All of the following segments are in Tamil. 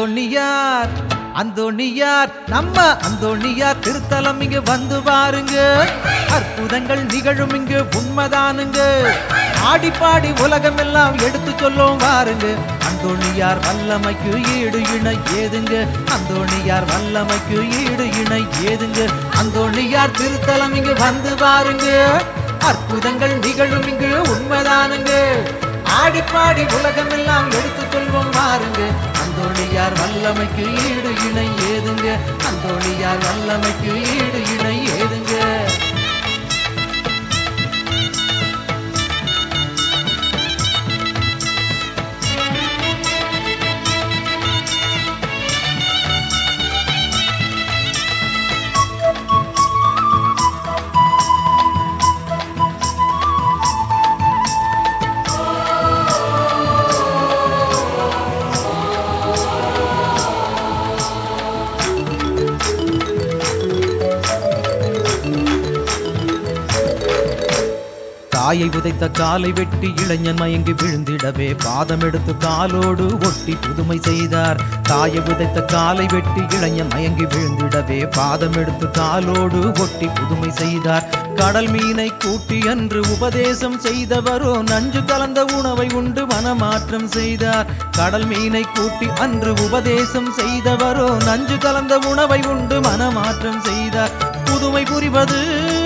அந்தோணியார் அந்தோணியார் நம்ம அந்தோணியார் திருத்தலம் இங்கு வந்து பாருங்க அற்புதங்கள் நிகழும் இங்கு உண்மைதானுங்க ஆடி பாடி உலகம் எல்லாம் எடுத்து சொல்லும் பாருங்க அந்தோணியார் வல்லமைக்கு ஈடு இணை ஏதுங்க அந்தோணியார் வல்லமைக்கு ஈடு இணை ஏதுங்க அந்தோணியார் திருத்தலம் இங்கு வந்து பாருங்க அற்புதங்கள் நிகழும் இங்கு உண்மைதானுங்க ஆடி பாடி உலகம் எல்லாம் எடுத்து சொல்வோம் பாருங்க அந்தோணியார் வல்லமைக்கு ஈடு இணை ஏதுங்க அந்தோணியார் வல்லமைக்கு ஈடு இணை ஏதுங்க தாயை உதைத்த காலை வெட்டி இளைஞன் மயங்கி விழுந்திடவே பாதம் எடுத்து காலோடு ஒட்டி புதுமை செய்தார் தாயை உதைத்த காலை வெட்டி இளைஞன் மயங்கி விழுந்திடவே பாதம் எடுத்து காலோடு ஒட்டி புதுமை செய்தார் கடல் மீனை கூட்டி அன்று உபதேசம் செய்தவரோ நஞ்சு கலந்த உணவை உண்டு மனமாற்றம் செய்தார் கடல் மீனை கூட்டி அன்று உபதேசம் செய்தவரோ நஞ்சு கலந்த உணவை உண்டு மனமாற்றம் செய்தார் புதுமை புரிவது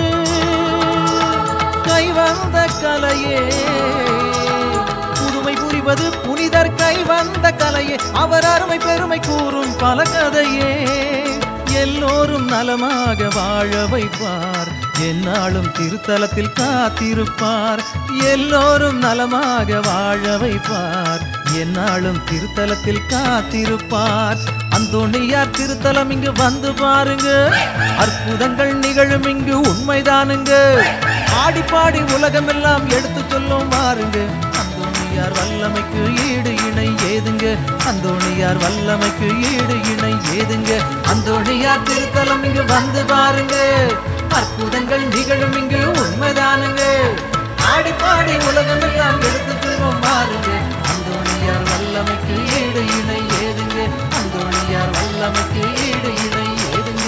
கை வந்த கலையே புதுமை புரிவது புனிதர் கை வந்த கலையே அவர் அருமை பெருமை கூறும் பல கதையே எல்லோரும் நலமாக வாழ வைப்பார் என்னாலும் திருத்தலத்தில் காத்திருப்பார் எல்லோரும் நலமாக வாழ வைப்பார் என்னாலும் திருத்தலத்தில் காத்திருப்பார் அந்தோணியார் திருத்தலம் இங்கு வந்து பாருங்க அற்புதங்கள் நிகழும் இங்கு உண்மைதானுங்க ஆடி பாடி உலகம் எல்லாம் எடுத்து சொல்லும் பாருங்க அந்தோணியார் வல்லமைக்கு ஈடு இணை ஏதுங்க அந்தோணியார் வல்லமைக்கு ஈடு இணை ஏதுங்க அந்தோணியார் திருத்தலம் இங்கு வந்து பாருங்க அற்புதங்கள் நிகழும் இங்கு உண்மைதானுங்க ஆடி பாடி உலகம் எல்லாம் எடுத்து சொல்வோம் பாருங்க அந்தோணியார் வல்லமைக்கு ஈடு இணை ஏதுங்க அந்தோணியார் வல்லமைக்கு ஈடு இணை ஏதுங்க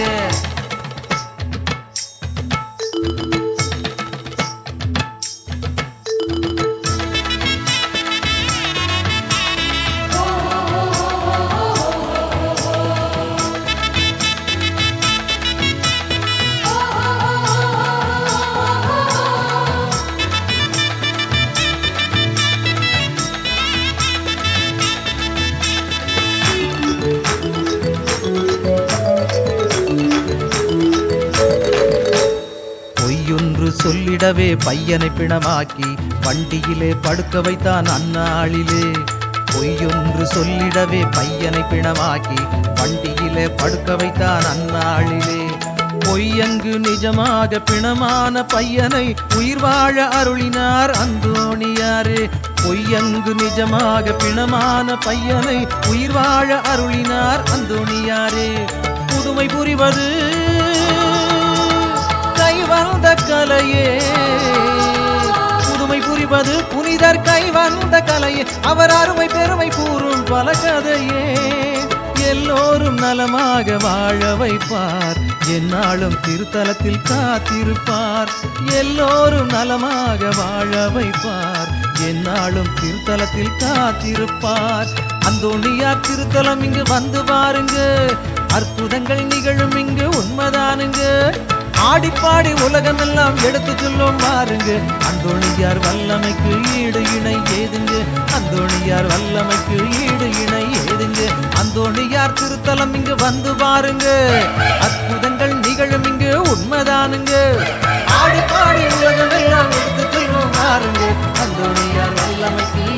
பொய்யொன்று சொல்லிடவே பையனை பிணமாக்கி வண்டியிலே படுக்க வைத்தான் அந்நாளிலே பொய்யொன்று சொல்லிடவே பையனை பிணமாக்கி வண்டியிலே படுக்க வைத்தான் அந்நாளிலே பொய்யங்கு நிஜமாக பிணமான பையனை உயிர் வாழ அருளினார் அந்தோணியாரே பொய்யங்கு நிஜமாக பிணமான பையனை உயிர் வாழ அருளினார் அந்தோணியாரே புதுமை புரிவது கை வந்த கலையே புதுமை புரிவது புனிதர் கை வந்த கலையே அவர் அருமை பெருமை கூறும் பல கதையே எல்லோரும் நலமாக வாழ வைப்பார் என்னாலும் திருத்தலத்தில் காத்திருப்பார் எல்லோரும் நலமாக வாழ வைப்பார் என்னாலும் திருத்தலத்தில் காத்திருப்பார் அந்தோணியார் திருத்தலம் இங்கு வந்து பாருங்க அற்புதங்கள் நிகழும் இங்கு உண்மைதானுங்க ஆடிப்பாடி உலகம் எல்லாம் எடுத்து சொல்லும் பாருங்க அந்தோணியார் வல்லமைக்கு ஈடு இணை ஏதுங்க அந்தோணியார் வல்லமைக்கு ஈடு இணை ஏதுங்க அந்தோணியார் திருத்தலம் இங்கு வந்து பாருங்க அற்புதங்கள் நிகழும் இங்கு உண்மைதானுங்க ஆடிப்பாடி உலகம் எல்லாம் எடுத்து சொல்லும் பாருங்க அந்தோணியார் வல்லமைக்கு